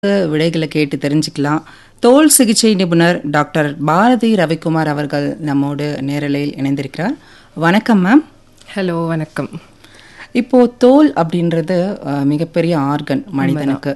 விடைகளை கேட்டு தெரிஞ்சுக்கலாம் தோல் சிகிச்சை நிபுணர் டாக்டர் பாரதி ரவிக்குமார் அவர்கள் நம்மோடு நேரலையில் இணைந்திருக்கிறார் வணக்கம் மேம் ஹலோ வணக்கம் இப்போ தோல் அப்படின்றது அஹ், மிகப்பெரிய ஆர்கன் மனிதனுக்கு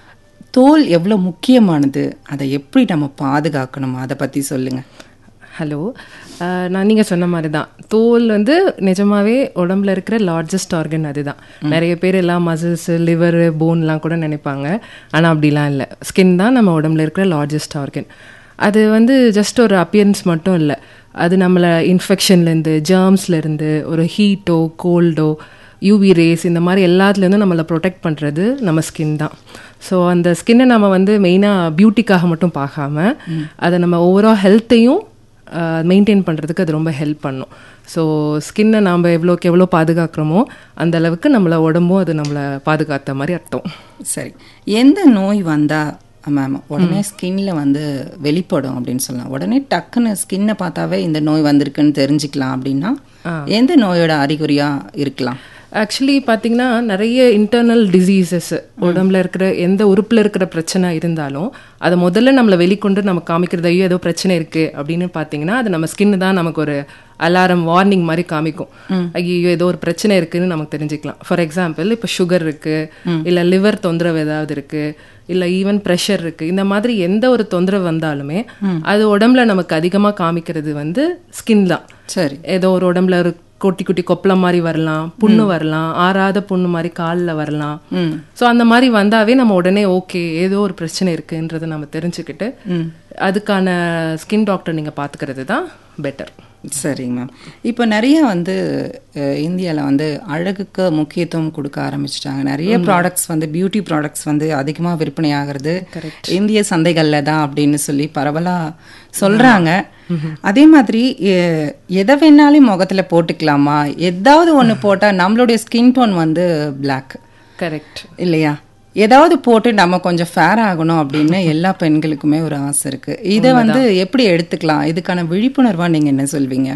தோல் எவ்வளோ முக்கியமானது அதை எப்படி நம்ம பாதுகாக்கணும் அதை பற்றி சொல்லுங்க ஹலோ அஹ், நான் நீங்கள் சொன்ன மாதிரி தான் தோல் வந்து நிஜமாவே உடம்புல இருக்கிற லார்ஜஸ்ட் ஆர்கன் அதுதான் நிறைய பேர் எல்லாம் மசில்ஸ் லிவர் போன்லாம் கூட நினைப்பாங்க ஆனால் அப்படிலாம் இல்லை ஸ்கின் தான் நம்ம உடம்புல இருக்கிற லார்ஜஸ்ட் ஆர்கன் அது வந்து ஜஸ்ட் ஒரு அப்பியரன்ஸ் மட்டும் இல்லை அது நம்மளை இன்ஃபெக்ஷன்லேருந்து ஜேர்ம்ஸ்லேருந்து ஒரு ஹீட்டோ கோல்டோ யூவி ரேஸ் இந்த மாதிரி எல்லாத்துலேருந்தும் நம்மளை ப்ரொடெக்ட் பண்ணுறது நம்ம ஸ்கின் தான் ஸோ அந்த ஸ்கின்னை நம்ம வந்து மெயினாக பியூட்டிக்காக மட்டும் பார்க்காம அதை நம்ம ஓவரால் ஹெல்த்தையும் மெயின்டைன் பண்ணுறதுக்கு அது ரொம்ப ஹெல்ப் பண்ணும் ஸோ ஸ்கின்னை நாம் எவ்வளோக்கு எவ்வளோ பாதுகாக்கிறோமோ அந்த அளவுக்கு நம்மளை உடம்பும் அது நம்மளை பாதுகாத்த மாதிரி அர்த்தம் சரி எந்த நோய் வந்தா மேம் உடனே ஸ்கின்ல வந்து வெளிப்படும் அப்படின்னு சொல்லலாம் உடனே டக்குன்னு ஸ்கின்னை பார்த்தாவே இந்த நோய் வந்திருக்குன்னு தெரிஞ்சுக்கலாம் அப்படின்னா எந்த நோயோட அறிகுறியா இருக்கலாம் ஆக்சுவலி பார்த்தீங்கன்னா நிறைய இன்டர்னல் டிசீசஸ் உடம்புல இருக்கிற எந்த உறுப்பில் இருக்கிற பிரச்சனை இருந்தாலும் அதை முதல்ல நம்மளை வெளிக்கொண்டு நம்ம காமிக்கிறது ஐயோ ஏதோ பிரச்சனை இருக்கு அப்படின்னு பார்த்தீங்கன்னா அது நம்ம ஸ்கின் தான் நமக்கு ஒரு அலாரம் வார்னிங் மாதிரி காமிக்கும் ஐயோ ஏதோ ஒரு பிரச்சனை இருக்குன்னு நமக்கு தெரிஞ்சுக்கலாம் ஃபார் எக்ஸாம்பிள் இப்போ சுகர் இருக்கு இல்ல லிவர் தொந்தரவு ஏதாவது இருக்கு இல்ல ஈவன் ப்ரெஷர் இருக்கு இந்த மாதிரி எந்த ஒரு தொந்தரவு வந்தாலுமே அது உடம்புல நமக்கு அதிகமா காமிக்கிறது வந்து ஸ்கின் தான் சரி ஏதோ ஒரு உடம்புல ஒரு குட்டி குட்டி கொப்பளம் மாதிரி வரலாம் புண்ணு வரலாம் ஆறாத புண்ணு மாதிரி காலில் வரலாம் ஸோ அந்த மாதிரி வந்தாவே நம்ம உடனே ஓகே ஏதோ ஒரு பிரச்சனை இருக்குன்றதை நம்ம தெரிஞ்சுக்கிட்டு அதுக்கான ஸ்கின் டாக்டர் நீங்கள் பார்த்துக்கிறது தான் பெட்டர் சரிங்க மேம் இப்போ நிறைய வந்து இந்தியாவில் வந்து அழகுக்கு முக்கியத்துவம் கொடுக்க ஆரம்பிச்சிட்டாங்க நிறைய ப்ராடக்ட்ஸ் வந்து பியூட்டி ப்ராடக்ட்ஸ் வந்து அதிகமாக விற்பனை ஆகிறது இந்திய சந்தைகளில் தான் அப்படின்னு சொல்லி பரவலாக சொல்கிறாங்க அதே மாதிரி எ- எதை வேணாலும் முகத்தில் போட்டுக்கலாமா ஏதாவது ஒன்று போட்டால் நம்மளுடைய ஸ்கின் டோன் வந்து பிளாக் கரெக்ட் இல்லையா ஏதாவது போட்டு நம்ம கொஞ்சம் ஃபேர் ஆகணும் அப்படின்னு எல்லா பெண்களுக்குமே ஒரு ஆசை இருக்கு இதை வந்து எப்படி எடுத்துக்கலாம் இதுக்கான விழிப்புணர்வா நீங்க என்ன சொல்வீங்க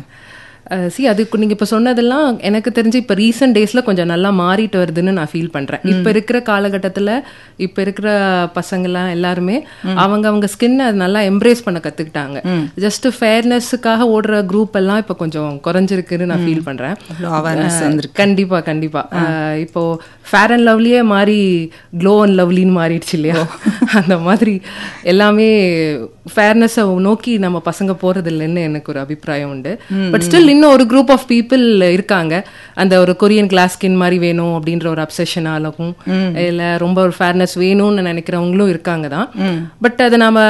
சி அதுக்கு நீங்கள் இப்போ சொன்னதெல்லாம் எனக்கு தெரிஞ்சு இப்போ ரீசெண்ட் டேஸில் கொஞ்சம் நல்லா மாறிட்டு வருதுன்னு நான் ஃபீல் பண்ணுறேன் இப்போ இருக்கிற காலகட்டத்தில் இப்போ இருக்கிற பசங்கள்லாம் எல்லாருமே அவங்க அவங்க ஸ்கின்னை நல்லா எம்ப்ரேஸ் பண்ண கற்றுக்கிட்டாங்க ஜஸ்ட் ஃபேர்னஸுக்காக ஓடுற குரூப் எல்லாம் இப்போ கொஞ்சம் குறைஞ்சிருக்குன்னு நான் ஃபீல் பண்ணுறேன் அவ்வளோ அவேர்னஸ் வந்துருக்கு கண்டிப்பா கண்டிப்பா அஹ் இப்போ ஃபேர் அண்ட் லவ்லியே மாறி க்ளோ அண்ட் லவ்லின்னு மாறிடுச்சு இல்லையா அந்த மாதிரி எல்லாமே ஃபேர்னஸை நோக்கி நம்ம பசங்க போறது இல்லைன்னு எனக்கு ஒரு அபிப்பிராயம் உண்டு பட் ஸ்டில் இன்னும் ஒரு குரூப் ஆஃப் பீப்புள் இருக்காங்க அந்த ஒரு கொரியன் கிளாஸ் ஸ்கின் மாதிரி வேணும் அப்படின்ற ஒரு அப்சஷனாலும் இல்ல ரொம்ப ஒரு ஃபேர்னஸ் வேணும்னு நினைக்கிறவங்களும் இருக்காங்க தான் பட் அதை நாம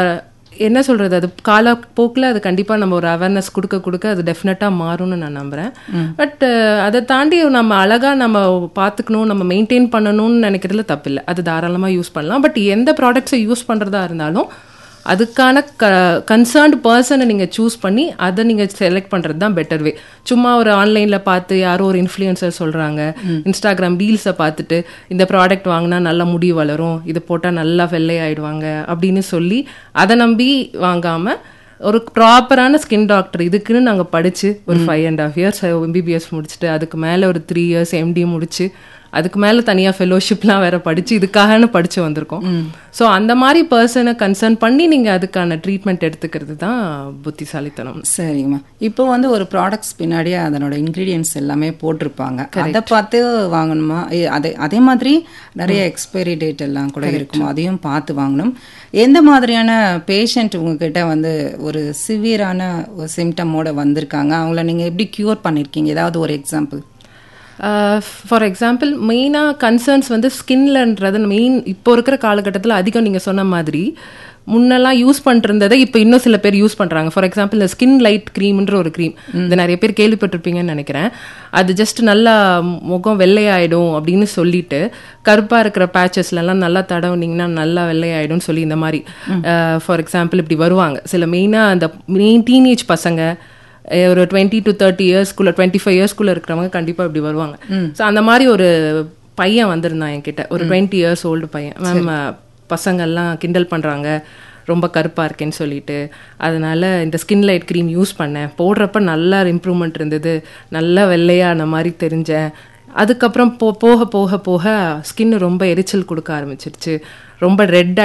என்ன சொல்றது அது காலப்போக்கில் அது கண்டிப்பா நம்ம ஒரு அவேர்னஸ் கொடுக்க கொடுக்க அது டெஃபினட்டா மாறும்னு நான் நம்புறேன் பட் அதை தாண்டி நம்ம அழகா நம்ம பார்த்துக்கணும் நம்ம மெயின்டைன் பண்ணணும்னு நினைக்கிறதுல தப்பில்லை அது தாராளமா யூஸ் பண்ணலாம் பட் எந்த ப்ராடக்ட்ஸை யூஸ் பண்றதா இருந்தாலும் அதுக்கான க கன்சர்ன்டு பர்சனை நீங்கள் சூஸ் பண்ணி அதை நீங்கள் செலக்ட் பண்ணுறது தான் பெட்டர் வே சும்மா ஒரு ஆன்லைனில் பார்த்து யாரோ ஒரு இன்ஃப்ளூயன்சர் சொல்கிறாங்க இன்ஸ்டாகிராம் ரீல்ஸை பார்த்துட்டு இந்த ப்ராடக்ட் வாங்கினா நல்லா முடி வளரும் இது போட்டால் நல்லா வெள்ளை ஆயிடுவாங்க அப்படின்னு சொல்லி அதை நம்பி வாங்காமல் ஒரு ப்ராப்பரான ஸ்கின் டாக்டர் இதுக்குன்னு நாங்கள் படித்து ஒரு five and half years MBBS முடிச்சுட்டு அதுக்கு மேலே ஒரு த்ரீ இயர்ஸ் எம்டி முடிச்சு அதுக்கு மேலே தனியாக ஃபெலோஷிப்லாம் வேற படித்து இதுக்காகன்னு படித்து வந்திருக்கோம் ஸோ அந்த மாதிரி பர்சனை கன்சர்ன் பண்ணி நீங்கள் அதுக்கான ட்ரீட்மெண்ட் எடுத்துக்கிறது தான் புத்திசாலித்தனம் சரிங்கம்மா இப்போ வந்து ஒரு ப்ராடக்ட்ஸ் பின்னாடியே அதனோட இன்க்ரீடியன்ஸ் எல்லாமே போட்டிருப்பாங்க அதை பார்த்து வாங்கணுமா இ- அதே அதே மாதிரி நிறைய எக்ஸ்பைரி டேட் எல்லாம் கூட இருக்கும் அதையும் பார்த்து வாங்கணும் எந்த மாதிரியான பேஷண்ட் உங்ககிட்ட வந்து ஒரு சிவியரான சிம்டமோட வந்திருக்காங்க அவங்கள நீங்க எப்படி கியூர் பண்ணிருக்கீங்க ஏதாவது ஒரு எக்ஸாம்பிள் ஃபார் எக்ஸாம்பிள் மெயினாக கன்சர்ன்ஸ் வந்து ஸ்கின்லன்றது மெயின் இப்போ இருக்கிற காலகட்டத்தில் அதிகம் நீங்கள் சொன்ன மாதிரி முன்னெல்லாம் யூஸ் பண்ணிருந்ததை இப்போ இன்னும் சில பேர் யூஸ் பண்ணுறாங்க ஃபார் எக்ஸாம்பிள் இந்த ஸ்கின் லைட் க்ரீம்ன்ற ஒரு க்ரீம் இது நிறைய பேர் கேள்விப்பட்டிருப்பீங்கன்னு நினைக்கிறேன் அது ஜஸ்ட் நல்லா முகம் வெள்ளையாயிடும் அப்படின்னு சொல்லிட்டு கருப்பாக இருக்கிற பேச்சஸ்லலாம் நல்லா தடவுனீங்கன்னா நல்லா வெள்ளையாயிடும்னு சொல்லி இந்த மாதிரி ஃபார் எக்ஸாம்பிள் இப்படி வருவாங்க சில மெயினாக அந்த மெயின் டீனேஜ் பசங்க அஹ் ஒரு டுவெண்ட்டி டு தேர்ட்டி இயர்ஸ்க்குள்ள டுவெண்ட்டி ஃபைவ் இயர்ஸ்க்குள்ள இருக்கிறவங்க கண்டிப்பாக இப்படி வருவாங்க ஸோ அந்த மாதிரி ஒரு பையன் வந்திருந்தான் என்கிட்ட ஒரு டுவெண்ட்டி இயர்ஸ் ஓல்டு பையன் மேம் பசங்கள்லாம் கிண்டல் பண்ணுறாங்க ரொம்ப கருப்பாக இருக்கேன்னு சொல்லிட்டு அதனால இந்த ஸ்கின் லைட் க்ரீம் யூஸ் பண்ணேன் போடுறப்ப நல்லா இம்ப்ரூவ்மெண்ட் இருந்தது நல்லா வெள்ளையான மாதிரி தெரிஞ்சேன் அதுக்கப்புறம் போ போக போக போக ஸ்கின் ரொம்ப எரிச்சல் கொடுக்க ஆரம்பிச்சிருச்சு ரொம்ப ரெட்